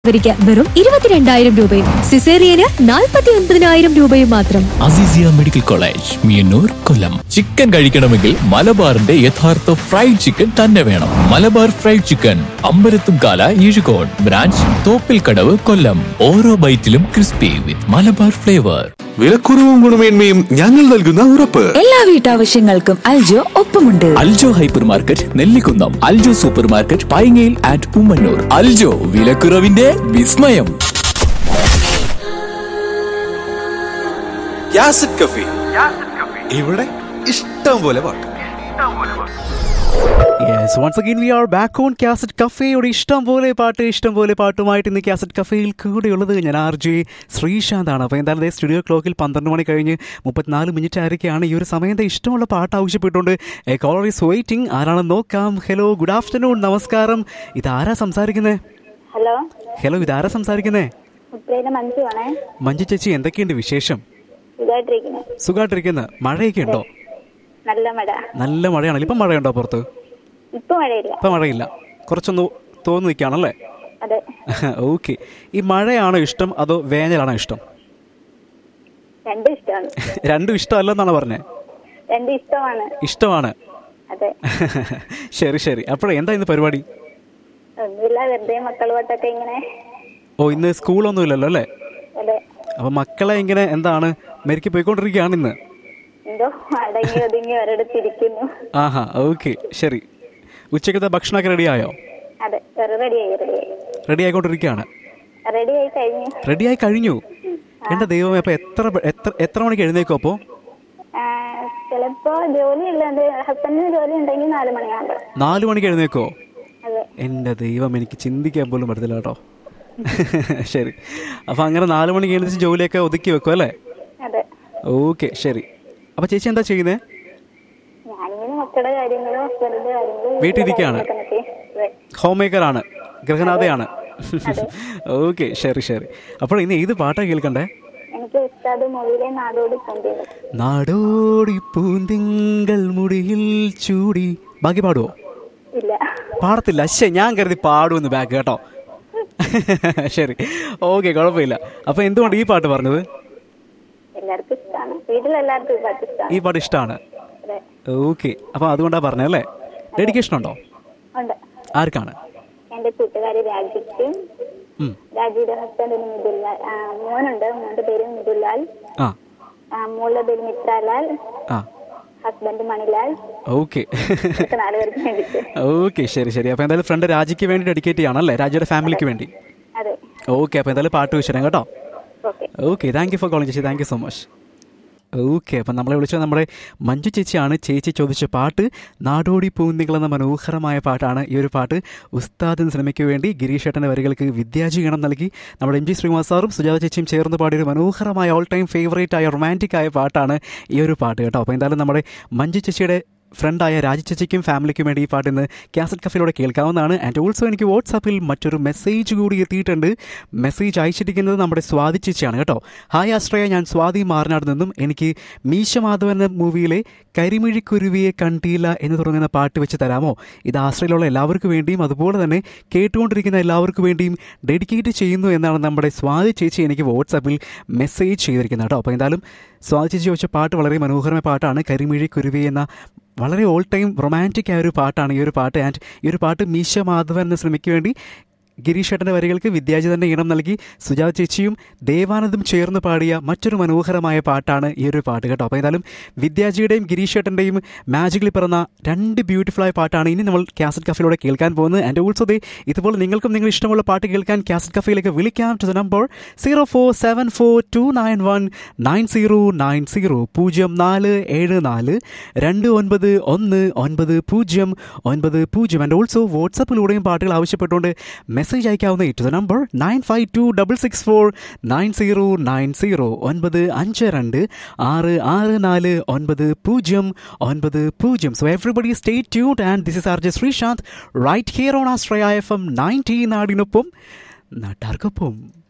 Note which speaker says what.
Speaker 1: ഡെലിവറിക്ക് വെറും ഇരുപത്തിരണ്ടായിരം രൂപയും സിസേറിയന് നാൽപ്പത്തി ഒൻപതിനായിരം രൂപയും മാത്രം
Speaker 2: Azeezia medical college Meeyannoor Kollam chicken കഴിക്കണമെങ്കിൽ മലബാറിന്റെ യഥാർത്ഥ ഫ്രൈഡ് ചിക്കൻ തന്നെ വേണം Malabar fried chicken Ambalathumkala Ezhukode branch Thoppilkadavu Kollam ഓരോ ബൈറ്റിലും ക്രിസ്പി വിത്ത് മലബാർ ഫ്ലേവർ
Speaker 3: വിലക്കുറവും ഗുണമേന്മയും ഞങ്ങൾ നൽകുന്ന ഉറപ്പ്
Speaker 4: എല്ലാ വീട്ടാവശ്യങ്ങൾക്കും അൽജോ ഒപ്പമുണ്ട്
Speaker 2: Aljo hypermarket Nellikunnam Aljo supermarket പൈങ്ങയിൽ ആറ്റ് ഉമ്മന്നൂർ അൽജോ വിലക്കുറവിന്റെ വിസ്മയം
Speaker 3: യാസിഡ് കഫി ഇവിടെ ഇഷ്ടം പോലെ പാട്ട്
Speaker 5: yes once again we are back on cassette കഫേയുടെ ഇഷ്ടം പോലെ പാട്ട് ഇഷ്ടം പോലെ പാട്ടുമായിട്ട് ഇന്ന് കാസറ്റ് കഫേയിൽ കൂടെയുള്ളത് ഞാൻ ആർ ജെ ശ്രീശാന്താണ് അപ്പോൾ എന്തായാലും ദേ സ്റ്റുഡിയോ ക്ലോക്കിൽ പന്ത്രണ്ട് മണി കഴിഞ്ഞ് മുപ്പത്തിനാല് മിനിറ്റ് ആയിരിക്കുകയാണ് ഈ ഒരു സമയത്ത് ഇഷ്ടമുള്ള പാട്ട് ആവശ്യപ്പെട്ടുകൊണ്ട് എ കോളർ ഈസ് വെയിറ്റിംഗ് ആരാണെന്ന് നോക്കാം ഹലോ ഗുഡ് ആഫ്റ്റർനൂൺ നമസ്കാരം ഇതാരാ സംസാരിക്കുന്നത്
Speaker 6: ഹലോ
Speaker 5: ഹലോ ഇതാരാ സംസാരിക്കുന്നത്
Speaker 6: ഉപ്പയിലെ മഞ്ജുവാണേ
Speaker 5: മഞ്ജു ചേച്ചി എന്തൊക്കെയുണ്ട് വിശേഷം
Speaker 6: ഇതായിട്ടിരിക്കുന്നത്
Speaker 5: സുഖമായിട്ടിരിക്കുന്നത് മഴയൊക്കെ ഉണ്ടോ
Speaker 6: നല്ല മഴ
Speaker 5: നല്ല മഴയാണല്ലോ ഇപ്പം മഴയുണ്ടോ പുറത്ത്
Speaker 6: ഇപ്പൊ മഴയില്ല
Speaker 5: ഇപ്പം മഴയില്ല കുറച്ചൊന്ന് തോന്നി നിൽക്കുകയാണല്ലേ
Speaker 6: അതെ
Speaker 5: ഓക്കെ ഈ മഴയാണോ ഇഷ്ടം അതോ വേനലാണോ ഇഷ്ടം
Speaker 6: രണ്ടും ഇഷ്ടമാണ്
Speaker 5: രണ്ടും ഇഷ്ടമല്ലെന്നാണ് പറഞ്ഞത്
Speaker 6: രണ്ടും ഇഷ്ടമാണ്
Speaker 5: ഇഷ്ടമാണ്
Speaker 6: അതെ
Speaker 5: ശരി ശരി അപ്പോഴേ എന്താ ഇന്ന് പരിപാടി
Speaker 6: ഒന്നുമില്ല വെറുതെ മക്കളുമായിട്ടൊക്കെ ഇങ്ങനെ
Speaker 5: ഓ ഇന്ന് സ്കൂളൊന്നും ഇല്ലല്ലോ അല്ലേ
Speaker 6: അതെ
Speaker 5: അപ്പം മക്കളെ ഇങ്ങനെ എന്താണ് മെരുക്കി പോയിക്കൊണ്ടിരിക്കുകയാണ് ഇന്ന്
Speaker 6: എന്തോ അടങ്ങി ഒതുങ്ങി ഒരിടത്തിരിക്കുന്നു
Speaker 5: ആഹാ ഓക്കെ ശരി ഉച്ചക്കത്തെ ഭക്ഷണമൊക്കെ റെഡിയായോ
Speaker 6: അതെ റെഡിയായി റെഡിയായി
Speaker 5: റെഡി ആയിക്കൊണ്ടിരിക്കുകയാണ്
Speaker 6: റെഡിയായി കഴിഞ്ഞു
Speaker 5: റെഡിയായി കഴിഞ്ഞു എൻ്റെ ദൈവമേ അപ്പോൾ എത്ര എത്ര എത്ര മണിക്ക് എഴുന്നേക്കും അപ്പോൾ
Speaker 6: ആ, ചിലപ്പോ ജോലി ഇല്ലാണ്ട് ഹസ്ബൻഡിന് ജോലി ഉണ്ടെങ്കിൽ നാല് മണിയാകുമ്പോൾ
Speaker 5: നാല് മണിക്ക് എഴുന്നേക്കോ
Speaker 6: അതെ
Speaker 5: എൻ്റെ ദൈവം എനിക്ക് ചിന്തിക്കാൻ പോലും പറ്റത്തില്ല കേട്ടോ ശരി അപ്പം അങ്ങനെ നാല് മണിക്ക് എഴുന്നേച്ച് ജോലിയൊക്കെ ഒതുക്കി വെക്കും അല്ലേ
Speaker 6: അതെ
Speaker 5: ഓക്കെ ശരി അപ്പം ചേച്ചി എന്താ ചെയ്യുന്നത്
Speaker 6: ഞാനിങ്ങനെ മക്കളുടെ കാര്യങ്ങളും ഹസ്ബൻഡിന്റെ കാര്യങ്ങളും
Speaker 5: വീട്ടിലിരിക്കുകയാണ്.
Speaker 6: കാര്യങ്ങളൊക്കെ നോക്കി. അതെ.
Speaker 5: ഹോം മേക്കറാണ് ഗൃഹനാഥയാണ്
Speaker 6: അതെ.
Speaker 5: ഓക്കെ ശരി ശരി അപ്പോൾ ഇനി ഏത് പാട്ടാണ് കേൾക്കണ്ടേ
Speaker 6: എനിക്ക് ഉസ്താദ് മൂവിയിലെ നാടോടി കൊണ്ടിയത്
Speaker 5: നാടോടി പൂന്തിങ്കൾ മുടിയിൽ ചൂടി ബാക്കി പാടുവോ
Speaker 6: ഇല്ല
Speaker 5: പാടത്തില്ല ശേ ഞാൻ കരുതി പാടുമെന്ന് ബാക്ക് കേട്ടോ ശരി ഓക്കെ കുഴപ്പമില്ല അപ്പോൾ എന്തുകൊണ്ട് ഈ പാട്ട് പറഞ്ഞത്
Speaker 6: എല്ലാവർക്കും ഇഷ്ടമാണ് വീട്ടിലെല്ലാവർക്കും ഈ പാട്ട് ഇഷ്ടമാണ്
Speaker 5: ഈ പാട്ട് ഇഷ്ടമാണ്
Speaker 6: അതെ
Speaker 5: ഓക്കെ അപ്പോൾ അതുകൊണ്ടാണ് പറഞ്ഞല്ലേ ഡെഡിക്കേഷൻ ഉണ്ടോ
Speaker 6: ഉണ്ട്
Speaker 5: ആർക്കാണ്
Speaker 6: എന്റെ കൂട്ടുകാരി രാജിക്കും
Speaker 5: ഉം.
Speaker 6: രാജിയുടെ ഹസ്ബൻഡിന് മിഥുലാൽ ആ, മോനുണ്ട് മോന്റെ പേര് മിഥുലാൽ
Speaker 5: ആ
Speaker 6: ആ, മോളുടെ പേര് മിത്രലാൽ
Speaker 5: ആ
Speaker 6: ഹസ്ബൻഡ് മണിലാൽ
Speaker 5: ഓക്കെ
Speaker 6: ഇവർക്ക് നാലുപേർക്ക് വേണ്ടിയിട്ട്
Speaker 5: ഓക്കെ ശരി ശരി അപ്പോൾ എന്തായാലും ഫ്രണ്ട് രാജിക്ക് വേണ്ടി ഡെഡിക്കേറ്റ് ചെയ്യണമല്ലേ രാജിയുടെ ഫാമിലിക്ക് വേണ്ടി
Speaker 6: അതെ
Speaker 5: ഓക്കെ അപ്പോൾ എന്തായാലും പാട്ട് വെച്ചിരാം കേട്ടോ
Speaker 6: okay
Speaker 5: okay thank you for calling ചേച്ചി thank you so much okay അപ്പം നമ്മളെ വിളിച്ചത് നമ്മുടെ മഞ്ജു ചേച്ചിയാണ് ചേച്ചി ചോദിച്ച പാട്ട് നാടോടി പൂന്തികൾ എന്ന മനോഹരമായ പാട്ടാണ് ഈ ഒരു പാട്ട് ഉസ്താദ് എന്ന സിനിമയ്ക്ക് വേണ്ടി ഗിരീഷ് ഏട്ടൻ്റെ വരികൾക്ക് വിദ്യാജീകരണം നൽകി നമ്മുടെ എം ജി ശ്രീനിവാസ് സാറും സുജാത ചേച്ചിയും ചേർന്ന് പാടിയ ഒരു മനോഹരമായ ഓൾ ടൈം ഫേവറേറ്റ് ആയ റൊമാൻറ്റിക് ആയ പാട്ടാണ് ഈ ഒരു പാട്ട് കേട്ടോ അപ്പോൾ എന്തായാലും നമ്മുടെ മഞ്ജു ചേച്ചിയുടെ ഫ്രണ്ടായ രാജി ചേച്ചിക്കും ഫാമിലിക്കും വേണ്ടി ഈ പാട്ട് ഇന്ന് കാസറ്റ് കഫയിലൂടെ കേൾക്കാവുന്നതാണ് ആൻഡ് ഓൾസോ എനിക്ക് വാട്സാപ്പിൽ മറ്റൊരു മെസ്സേജ് കൂടി എത്തിയിട്ടുണ്ട് മെസ്സേജ് അയച്ചിരിക്കുന്നത് നമ്മുടെ സ്വാതി ചേച്ചിയാണ് കേട്ടോ ഹായ് ആശ്രയ ഞാൻ സ്വാതി മാറിനാട് നിന്നും എനിക്ക് മീശ മാധവൻ എന്ന മൂവിയിലെ കരിമിഴിക്കുരുവിയെ കണ്ടില്ല എന്ന് തുടങ്ങുന്ന പാട്ട് വെച്ച് തരാമോ ഇത് ആശ്രയിലുള്ള എല്ലാവർക്കും വേണ്ടിയും അതുപോലെ തന്നെ കേട്ടുകൊണ്ടിരിക്കുന്ന എല്ലാവർക്കും വേണ്ടിയും ഡെഡിക്കേറ്റ് ചെയ്യുന്നു എന്നാണ് നമ്മുടെ സ്വാതി ചേച്ചി എനിക്ക് വാട്സാപ്പിൽ മെസ്സേജ് ചെയ്തിരിക്കുന്നത് കേട്ടോ അപ്പോൾ എന്തായാലും സ്വാതി ചേച്ചി ചോദിച്ച പാട്ട് വളരെ മനോഹരമായ പാട്ടാണ് കരിമിഴി കുരുവി എന്ന വളരെ ഓൾ ടൈം റൊമാൻറ്റിക് ആയ ഒരു പാട്ടാണ് ഈ ഒരു പാട്ട് ആൻഡ് ഈ ഒരു പാട്ട് മീശ മാധവൻ എന്ന സിനിമയ്ക്ക് വേണ്ടി ഗിരീഷ് ഏട്ടൻ്റെ വരികൾക്ക് വിദ്യാജി തന്നെ ഈണം നൽകി സുജാത ചേച്ചിയും ദേവാനന്ദും ചേർന്ന് പാടിയ മറ്റൊരു മനോഹരമായ പാട്ടാണ് ഈ ഒരു പാട്ട് കേട്ടോ അപ്പോൾ ഏതായാലും വിദ്യാജിയുടെയും ഗിരീഷ് ഏട്ടൻ്റെയും മാജിക്കിൽ പിറന്ന രണ്ട് ബ്യൂട്ടിഫുൾ ആയ പാട്ടാണ് ഇനി നമ്മൾ കാസറ്റ് കഫയിലൂടെ കേൾക്കാൻ പോകുന്നത് ആൻഡ് ഓൾസോ ദേ ഇതുപോലെ നിങ്ങൾക്കും നിങ്ങൾ ഇഷ്ടമുള്ള പാട്ട് കേൾക്കാൻ കാസറ്റ് കഫയിലേക്ക് വിളിക്കാം to the number zero four seven four two nine one nine zero nine zero പൂജ്യം നാല് ഏഴ് നാല് രണ്ട് ഒൻപത് ഒന്ന് ഒൻപത് പൂജ്യം ഒൻപത് പൂജ്യം ആൻഡ് ഓൾസോ വാട്സപ്പിലൂടെയും പാട്ടുകൾ ആവശ്യപ്പെട്ടുകൊണ്ട് മെസ്സേജ് അയക്കാവുന്ന to the number nine five two double six four nine zero nine zero ഒൻപത് അഞ്ച് രണ്ട് ആറ് ആറ് നാല് ഒൻപത് പൂജ്യം ഒൻപത് പൂജ്യം സോ എവറിബഡി സ്റ്റേ ട്യൂഡ് and this is R J Sreesanth right here on Astraya F M nineteen നാടിനൊപ്പം നാട്ടാർക്കൊപ്പം